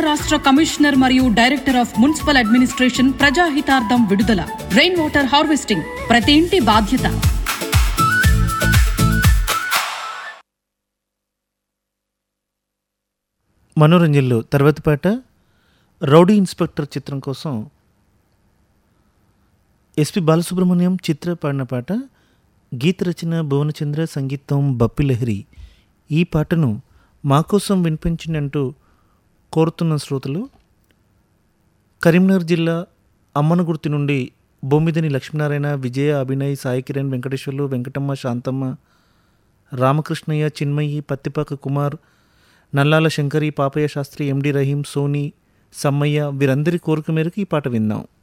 రాష్ట్ర కమిషనర్ మరియు director of municipal administration ప్రజాహితార్థం విడుదల రెయిన్ వాటర్ హార్వెస్టింగ్ ప్రతి ఇంటి బాధ్యత మనోరంజన్లో తర్వాతి పాట రౌడీ ఇన్స్పెక్టర్ చిత్రం కోసం ఎస్పి బాలసుబ్రహ్మణ్యం చిత్ర పాడిన పాట గీత రచన భువనచంద్ర సంగీతం బప్పి లహరి ఈ పాటను మా కోసం వినిపించండి అంటూ కోరుతున్న శ్రోతలు కరీంనగర్ జిల్లా అమ్మనగుర్తి నుండి బొమ్మిదని లక్ష్మీనారాయణ విజయ అభినయ్ సాయి కిరణ్ వెంకటేశ్వర్లు వెంకటమ్మ శాంతమ్మ రామకృష్ణయ్య చిన్మయి పత్తిపాక కుమార్ నల్లాల శంకరి పాపయ్య శాస్త్రి ఎండి రహీం సోని సమ్మయ్య వీరందరి కోరిక మేరకు ఈ పాట విందాం